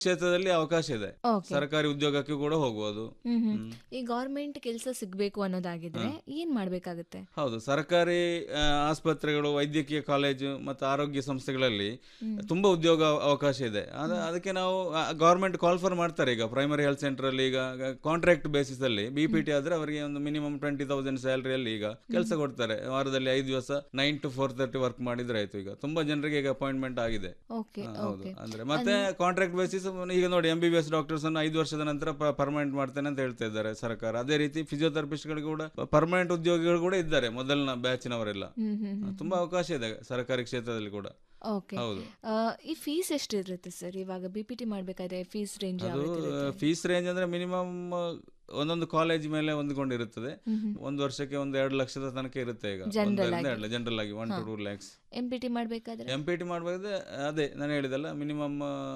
ಕ್ಷೇತ್ರದಲ್ಲಿ ಅವಕಾಶ ಇದೆ ಓಕೆ ಸರ್ಕಾರಿ ಉದ್ಯೋಗಕ್ಕೆ ಕೂಡ ಹೋಗ್ಬೋದು ಹ್ಮ್ ಹ್ಮ್. ಹ್ಮ್. ಈ ಗೌರ್ಮೆಂಟ್ ಕೆಲಸ ಸಿಗ್ಬೇಕು ಅನ್ನೋದಾಗಿದ್ರೆ ಏನ್ ಮಾಡ್ಬೇಕಾಗತ್ತೆ ಹೌದು ಸರ್ಕಾರಿ ಆ, ಆಸ್ಪತ್ರೆಗಳು ವೈದ್ಯಕೀಯ ಕಾಲೇಜು ಮತ್ತು ಆರೋಗ್ಯ ಸಂಸ್ಥೆಗಳಲ್ಲಿ ತುಂಬಾ ಉದ್ಯೋಗ ಅವಕಾಶ ಇದೆ ಅದ ಅದಕ್ಕೆ ನಾವು ಗೌರ್ಮೆಂಟ್ ಕಾಲ್ ಫಾರ್ ಮಾಡ್ತಾರೆ ಈಗ ಪ್ರೈಮರಿ ಹೆಲ್ತ್ ಸೆಂಟರ್ ಅಲ್ಲಿ ಈಗ ಕಾಂಟ್ರಾಕ್ಟ್ ಬೇಸಿಸ್ ಅಲ್ಲಿ ಬಿ ಪಿ ಟಿ ಆದ್ರೆ ಅವರಿಗೆ ಒಂದು ಮಿನಿಮಮ್ ಟ್ವೆಂಟಿ ತೌಸಂಡ್ ಸ್ಯಾಲರಿಯಲ್ಲಿ ಈಗ ಕೆಲಸ ಕೊಡ್ತಾರೆ ವಾರದಲ್ಲಿ ಐದು ದಿವಸ nine to four thirty work ಮಾಡಿದ್ರೆ ಆಯ್ತು ಈಗ ತುಂಬಾ ಜನರಿಗೆ ಈಗ ಅಪಾಯಿಂಟ್ಮೆಂಟ್ ಆಗಿದೆ ಓಕೆ ಹಾ, ಹೌದು ಓಕೆ ಅಂದ್ರೆ ಮತ್ತೆ ಕಾಂಟ್ರಾಕ್ಟ್ ಬೇಸಿಸ್ ಈಗ ನೋಡಿ M B B S doctors ಅನ್ನು ಐದು ವರ್ಷದ ನಂತರ ಪರ್ಮನೆಂಟ್ ಮಾಡ್ತೇನೆ ಅಂತ ಹೇಳ್ತಾ ಇದ್ದಾರೆ ಸರ್ಕಾರ ಅದೇ ರೀತಿ ಫಿಸಿಯೋಥೆರಪಿಸ್ಟ್ ಗಳಿಗೆ ಕೂಡ ಪರ್ಮನೆಂಟ್ ಉದ್ಯೋಗಿಗಳು ಕೂಡ ಇದ್ದಾರೆ ಮೊದಲಿನ ಬ್ಯಾಚಿನವರೆಲ್ಲ ಹ್ಮ್ ಹ್ಮ್ ಹ್ಮ್. ತುಂಬಾ ಅವಕಾಶ ಇದೆ ಸರ್ಕಾರಿ ಕ್ಷೇತ್ರದಲ್ಲಿ ಕೂಡ ಓಕೆ ಹೌದು ಆ, ಈ ಫೀಸ್ ಎಷ್ಟಿರುತ್ತೆ ಸರ್ ಇವಾಗ ಬಿ ಪಿ ಟಿ ಮಾಡ್ಬೇಕಾದ್ರೆ ಫೀಸ್ ರೇಂಜ್ ಯಾವ ಅದು ರೀತಿ ಇರುತ್ತೆ? ಫೀಸ್ ರೇಂಜ್ ಅಂದ್ರೆ ಮಿನಿಮಮ್ ಒಂದೊಂದು ಕಾಲೇಜ್ ಮೇಲೆ ಹೊಂದಿಕೊಂಡಿರುತ್ತದೆ ಹ್ಮ್ ಹ್ಮ್. ಒಂದು ವರ್ಷಕ್ಕೆ ಒಂದು ಎರಡು ಲಕ್ಷದ ತನಕ ಇರುತ್ತೆ ಈಗ General ಆಗಿ. ಜನರಲ್ ಆಗಿ one to two lakhs M P T ಮಾಡ್ಬೇಕಾದ್ರೆ ಎಂ ಪಿ ಟಿ ಮಾಡಬೇಕಾದ್ರೆ ಅದೇ ನಾನು ಹೇಳಿದಲ್ಲ minimum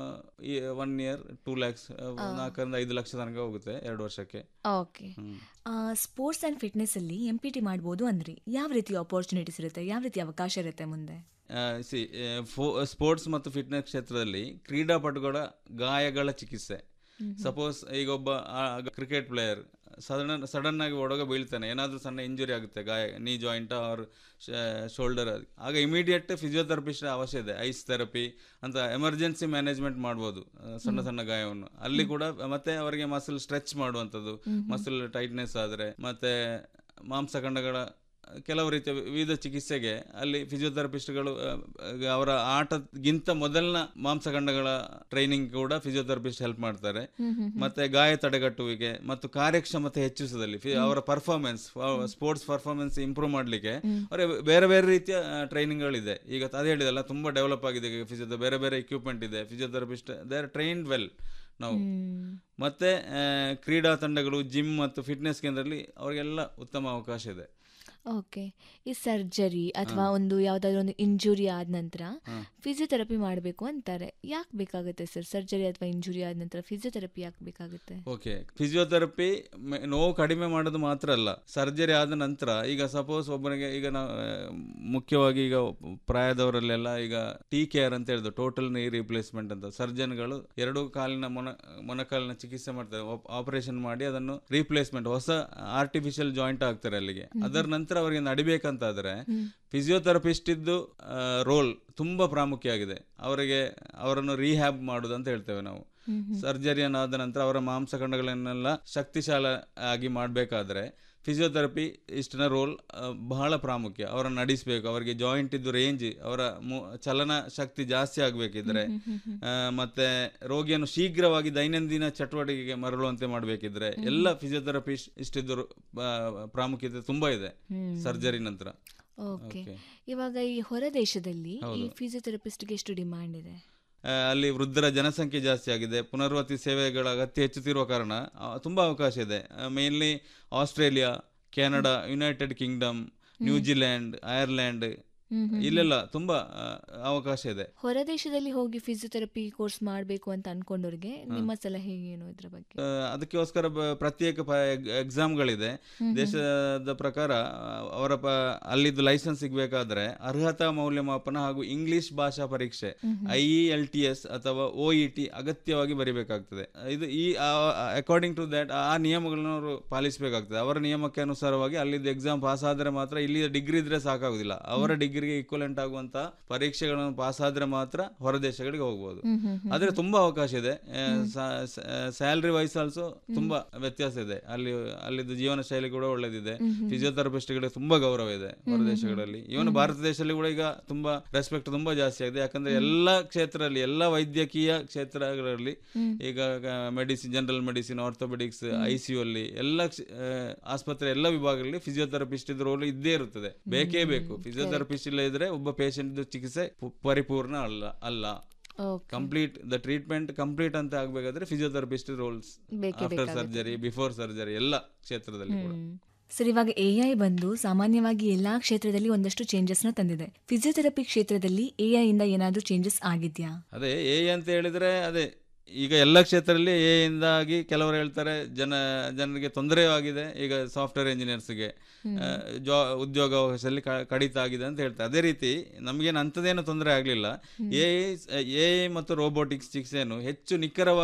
one year two lakhs ನಾಲ್ಕರಿಂದ ಐದು ಲಕ್ಷ ತನಕ ಹೋಗುತ್ತೆ ಎರಡು ವರ್ಷಕ್ಕೆ okay hmm. Sports and fitness ಅಲ್ಲಿ ಎಂ ಪಿ ಟಿ ಮಾಡ್ಬೋದು ಅಂದ್ರಿ ಯಾವ ರೀತಿ ಆಪರ್ಚುನಿಟೀಸ್ ಇರುತ್ತೆ ಯಾವ ರೀತಿ ಅವಕಾಶ ಇರುತ್ತೆ ಮುಂದೆ ಸಿ ಸ್ಪೋರ್ಟ್ಸ್ ಮತ್ತು ಫಿಟ್ನೆಸ್ ಕ್ಷೇತ್ರದಲ್ಲಿ ಕ್ರೀಡಾಪಟುಗಳ ಗಾಯಗಳ ಚಿಕಿತ್ಸೆ ಸಪೋಸ್ ಈಗ ಒಬ್ಬ ಕ್ರಿಕೆಟ್ ಪ್ಲೇಯರ್ ಸಡನ್ ಸಡನ್ ಆಗಿ ಓಡುವಾಗ ಬೀಳ್ತಾನೆ ಏನಾದರೂ ಸಣ್ಣ ಇಂಜುರಿ ಆಗುತ್ತೆ ಗಾಯ ನೀ ಜಾಯಿಂಟ್ ಆರ್ ಶೋಲ್ಡರ್ ಆಗ ಇಮಿಡಿಯೇಟ್ ಫಿಸಿಯೋಥೆರಪಿಸ್ಟ್ ಅವಶ್ಯ ಇದೆ ಐಸ್ ಥೆರಪಿ ಅಂತ ಎಮರ್ಜೆನ್ಸಿ ಮ್ಯಾನೇಜ್ಮೆಂಟ್ ಮಾಡ್ಬೋದು ಆ, ಸಣ್ಣ ಸಣ್ಣ ಗಾಯವನ್ನು ಅಲ್ಲಿ ಕೂಡ ಮತ್ತೆ ಅವರಿಗೆ ಮಸಲ್ ಸ್ಟ್ರೆಚ್ ಮಾಡುವಂಥದ್ದು ಮಸಲ್ ಟೈಟ್ನೆಸ್ ಆದರೆ ಮತ್ತೆ ಮಾಂಸಖಂಡಗಳ ಕೆಲವು ರೀತಿಯ ವಿವಿಧ ಚಿಕಿತ್ಸೆಗೆ ಅಲ್ಲಿ ಫಿಸಿಯೋಥೆರಪಿಸ್ಟ್ಗಳು ಆ, ಅವರ ಆಟಗಿಂತ ಮೊದಲಿನ ಮಾಂಸಖಂಡಗಳ ಟ್ರೈನಿಂಗ್ ಕೂಡ ಫಿಸಿಯೋಥೆರಪಿಸ್ಟ್ ಹೆಲ್ಪ್ ಮಾಡ್ತಾರೆ ಮತ್ತೆ ಗಾಯ ತಡೆಗಟ್ಟುವಿಕೆ ಮತ್ತು ಕಾರ್ಯಕ್ಷಮತೆ ಹೆಚ್ಚಿಸುವುದಲ್ಲಿ ಫಿ- ಅವರ ಪರ್ಫಾರ್ಮೆನ್ಸ್ ಸ್ಪೋರ್ಟ್ಸ್ ಪರ್ಫಾರ್ಮೆನ್ಸ್ ಇಂಪ್ರೂವ್ ಮಾಡಲಿಕ್ಕೆ ಅವರ ಬೇರೆ ಬೇರೆ ರೀತಿಯ ಟ್ರೈನಿಂಗ್ಗಳಿದೆ ಈಗ ಅದೇ ಹೇಳಿದಲ್ಲ ತುಂಬಾ ಡೆವಲಪ್ ಆಗಿದೆ ಈಗ ಫಿಸಿಯೋ ಬೇರೆ ಬೇರೆ ಇಕ್ವಿಪ್ಮೆಂಟ್ ಇದೆ physiotherapist they are trained well ನಾವು ಮತ್ತೆ ಆ, ಕ್ರೀಡಾ ತಂಡಗಳು ಜಿಮ್ ಮತ್ತು ಫಿಟ್ನೆಸ್ ಕೇಂದ್ರದಲ್ಲಿ ಅವರಿಗೆಲ್ಲ ಉತ್ತಮ ಅವಕಾಶ ಇದೆ ಓಕೆ ಈ ಸರ್ಜರಿ ಅಥವಾ ಒಂದು ಯಾವ್ದಾದ್ರು ಒಂದು ಇಂಜುರಿ ಆದ ನಂತರ ಹಾ. ಫಿಸಿಯೋಥೆರಪಿ ಮಾಡಬೇಕು ಅಂತಾರೆ ಯಾಕೆ ಬೇಕಾಗುತ್ತೆ ಸರ್ ಸರ್ಜರಿ ಅಥವಾ ಇಂಜುರಿ ಆದ ನಂತರ ಫಿಸಿಯೋಥೆರಪಿ ಯಾಕೆ ಬೇಕಾಗುತ್ತೆ ಓಕೆ ಫಿಸಿಯೋಥೆರಪಿ ನೋವು ಕಡಿಮೆ ಮಾಡೋದು ಮಾತ್ರ ಅಲ್ಲ ಸರ್ಜರಿ ಆದ ನಂತರ ಈಗ ಸಪೋಸ್ ಒಬ್ಬನಿಗೆ ಈಗ ನಾವು ಆ, ಮುಖ್ಯವಾಗಿ ಈಗ ಪ್ರಾಯದವರಲ್ಲೆಲ್ಲ ಈಗ ಟಿ ಕೇರ್ ಅಂತ ಹೇಳಿದ್ರು ಟೋಟಲ್ ನೀ ರಿಪ್ಲೇಸ್ಮೆಂಟ್ ಅಂತ ಸರ್ಜನ್ಗಳು ಎರಡು ಕಾಲಿನ ಮೊನ ಮೊನಕಾಲಿನ ಚಿಕಿತ್ಸೆ ಮಾಡ್ತಾರೆ ಆಪರೇಷನ್ ಮಾಡಿ ಅದನ್ನು ರೀಪ್ಲೇಸ್ಮೆಂಟ್ ಹೊಸ ಆರ್ಟಿಫಿಷಿಯಲ್ ಜಾಯಿಂಟ್ ಆಗ್ತಾರೆ ಅಲ್ಲಿಗೆ ಅದರ ನಂತರ ಅವರಿಗೆ ನಡಿಬೇಕಂತಾದ್ರೆ ಫಿಸಿಯೋಥೆರಪಿಸ್ಟ್ ಇದ್ದು ರೋಲ್ ತುಂಬಾ ಪ್ರಾಮುಖ್ಯ ಆಗಿದೆ ಅವರಿಗೆ ಅವರನ್ನು ರೀಹ್ಯಾಬ್ ಮಾಡುದು ಅಂತ ಹೇಳ್ತೇವೆ ನಾವು ಸರ್ಜರಿಯನ್ನು ಆದ ನಂತರ ಅವರ ಮಾಂಸಖಂಡಗಳನ್ನೆಲ್ಲ ಶಕ್ತಿಶಾಲ ಆಗಿ ಮಾಡಬೇಕಾದ್ರೆ ಫಿಸಿಯೋಥೆರಪಿ ಇಷ್ಟಿನ ರೋಲ್ ಬಹಳ ಪ್ರಾಮುಖ್ಯ ಅವರನ್ನು ನಡೆಸಬೇಕು ಅವರಿಗೆ ಜಾಯಿಂಟ್ ಇದ್ದು ರೇಂಜ್ ಅವರ ಮು- ಚಲನ ಶಕ್ತಿ ಜಾಸ್ತಿ ಆಗಬೇಕಿದ್ರೆ ಮತ್ತೆ ರೋಗಿಯನ್ನು ಶೀಘ್ರವಾಗಿ ದೈನಂದಿನ ಚಟುವಟಿಕೆಗೆ ಮರಳುವಂತೆ ಮಾಡಬೇಕಿದ್ರೆ ಎಲ್ಲ ಫಿಸಿಯೋಥೆರಪಿ ಇಷ್ಟಿದ್ದು ರೋ- ಆ, ಪ್ರಾಮುಖ್ಯತೆ ತುಂಬಾ ಇದೆ ಸರ್ಜರಿ ನಂತರ ಓಕೆ Okay. ಇವಾಗ ಈ ಹೊರ ದೇಶದಲ್ಲಿ ಈ ಹೌದು. ಫಿಸಿಯೋಥೆರಪಿಸ್ಟ್ಗೆ ಎಷ್ಟು ಡಿಮಾಂಡ್ ಇದೆ ಆ, ಅಲ್ಲಿ ವೃದ್ಧರ ಜನಸಂಖ್ಯೆ ಜಾಸ್ತಿ ಆಗಿದೆ ಪುನರ್ವಸತಿ ಸೇವೆಗಳ ಅಗತ್ಯ ಹೆಚ್ಚುತ್ತಿರುವ ಕಾರಣ ಆ, ತುಂಬಾ ಅವಕಾಶ ಇದೆ mainly Australia Canada United Kingdom New Zealand Ireland ಇಲ್ಲೆಲ್ಲ ತುಂಬಾ ಆ, ಅವಕಾಶ ಇದೆ ಹೊರ ದೇಶದಲ್ಲಿ ಹೋಗಿ ಫಿಸಿಯೋಥೆರಪಿ ಕೋರ್ಸ್ ಮಾಡಬೇಕು ಅಂತ ಅನ್ಕೊಂಡವ್ರಿಗೆ ನಿಮ್ಮ ಸಲಹೆ ಏನು ಇದ್ರ ಬಗ್ಗೆ ಆ, ಅದಕ್ಕೋಸ್ಕರ ಬ- ಪ್ರತ್ಯೇಕ ಎಕ್ಸಾಮ್ಗಳಿದೆ ದೇಶದ ಪ್ರಕಾರ ಆ, ಅವರ ಪ ಅಲ್ಲಿದ್ದು ಲೈಸೆನ್ಸ್ ಸಿಗಬೇಕಾದ್ರೆ ಅರ್ಹತಾ ಮೌಲ್ಯಮಾಪನ ಹಾಗೂ ಇಂಗ್ಲಿಷ್ ಭಾಷಾ ಪರೀಕ್ಷೆ I E L T S ಅಥವಾ ಒ ಇ ಟಿ ಅಗತ್ಯವಾಗಿ ಬರಿಬೇಕಾಗ್ತದೆ ಇದು ಈ ಅಕಾರ್ಡಿಂಗ್ ಟು ದಟ್ ಆ ನಿಯಮಗಳನ್ನು ಅವರು ಪಾಲಿಸಬೇಕಾಗ್ತದೆ ಅವರ ನಿಯಮಕ್ಕೆ ಅನುಸಾರವಾಗಿ ಅಲ್ಲಿದ್ದು ಎಕ್ಸಾಮ್ ಪಾಸ್ ಆದರೆ ಮಾತ್ರ ಇಲ್ಲಿ ಡಿಗ್ರಿ ಇದ್ರೆ ಸಾಕಾಗುದಿಲ್ಲ ಅವರ ಡಿಗ್ರಿಗೆ ಈಕ್ವಲೆಂಟ್ ಆಗುವಂತ ಪರೀಕ್ಷೆಗಳನ್ನು ಪಾಸ್ ಆದ್ರೆ ಮಾತ್ರ ಹೊರ ದೇಶಗಳಿಗೆ ಹೋಗ್ಬೋದು ಆದ್ರೆ ತುಂಬಾ ಅವಕಾಶ ಇದೆ ಸ್ಯಾಲರಿ ವೈಸ್ ಆಲ್ಸೋ ತುಂಬಾ ವ್ಯತ್ಯಾಸ ಇದೆ ಅಲ್ಲಿ ಅಲ್ಲಿದ್ದು ಜೀವನ ಶೈಲಿ ಕೂಡ ಒಳ್ಳೇದಿದೆ ಫಿಸಿಯೋಥೆರಪಿಸ್ಟ್ಗಳಿಗೆ ತುಂಬಾ ಗೌರವ ಇದೆ ಹೊರ ದೇಶಗಳಲ್ಲಿ ಇವನು ಭಾರತ ದೇಶದಲ್ಲಿ ಕೂಡ ಈಗ ತುಂಬಾ ರೆಸ್ಪೆಕ್ಟ್ ತುಂಬಾ ಜಾಸ್ತಿ ಆಗಿದೆ ಯಾಕಂದ್ರೆ ಎಲ್ಲಾ ಕ್ಷೇತ್ರದಲ್ಲಿ ಎಲ್ಲಾ ವೈದ್ಯಕೀಯ ಕ್ಷೇತ್ರಗಳಲ್ಲಿ ಈಗ medicine general medicine orthopaedics I C ಅಲ್ಲಿ ಎಲ್ಲ ಕ್ಷ- ಆ, ಆಸ್ಪತ್ರೆ ಎಲ್ಲ ವಿಭಾಗಗಳಲ್ಲಿ ಫಿಸಿಯೋಥೆರಪಿಸ್ಟ್ ಇದ್ರ ರೋಲ್ ಇದ್ದೇ ಇರುತ್ತದೆ ಬೇಕೇ ಬೇಕು ಫಿಸಿಯೋಥೆರಪಿಸ್ಟ್ ಇಲ್ಲ ಇದ್ರೆ ಒಬ್ಬ ಪೇಷಂಟ್ ಚಿಕಿತ್ಸೆ ಪು- ಪರಿಪೂರ್ಣ ಅಲ್ಲ ಅಲ್ಲ okay complete the treatment complete ಅಂತ ಆಗ್ಬೇಕಾದ್ರೆ ಫಿಸಿಯೋಥೆರಪಿಸ್ಟ್ ರೋಲ್ಸ್ ಬೇಕೇ ಆಫ್ಟರ್ ಸರ್ಜರಿ ಬಿಫೋರ್ ಸರ್ಜರಿ ಎಲ್ಲ ಕ್ಷೇತ್ರದಲ್ಲಿ ಕೂಡ ಸರ್ ಇವಾಗ ಎ ಐ ಬಂದು ಸಾಮಾನ್ಯವಾಗಿ ಎಲ್ಲಾ ಕ್ಷೇತ್ರದಲ್ಲಿ ಒಂದಷ್ಟು ಚೇಂಜಸ್ನ ತಂದಿದೆ ಫಿಸಿಯೋಥೆರಪಿ ಕ್ಷೇತ್ರದಲ್ಲಿ ಎ ಐ ಇಂದ ಏನಾದರೂ ಚೇಂಜಸ್ ಆಗಿದ್ಯಾ ಅದೇ ಎ ಅಂತ ಹೇಳಿದ್ರೆ ಅದೇ ಈಗ ಎಲ್ಲ ಕ್ಷೇತ್ರದಲ್ಲಿ ಎ ಇಂದಾಗಿ ಕೆಲವರು ಹೇಳ್ತಾರೆ ಜನ ಜನರಿಗೆ ತೊಂದರೆ ಆಗಿದೆ ಈಗ ಸಾಫ್ಟ್ವೇರ್ ಇಂಜಿನಿಯರ್ಸ್ಗೆ ಜಾ ಉದ್ಯೋಗಾವಕಾಶದಲ್ಲಿ ಕ- ಕಡಿತ ಆಗಿದೆ ಅಂತ ಹೇಳ್ತಾರೆ ಅದೇ ರೀತಿ ನಮಗೇನು ಅಂಥದ್ದೇನು ತೊಂದರೆ ಆಗಲಿಲ್ಲ ಎ ಎ ಮತ್ತು ರೋಬೋಟಿಕ್ಸ್ ಚಿಕಿತ್ಸೆಯನ್ನು ಹೆಚ್ಚು ನಿಖರವಾಗಿ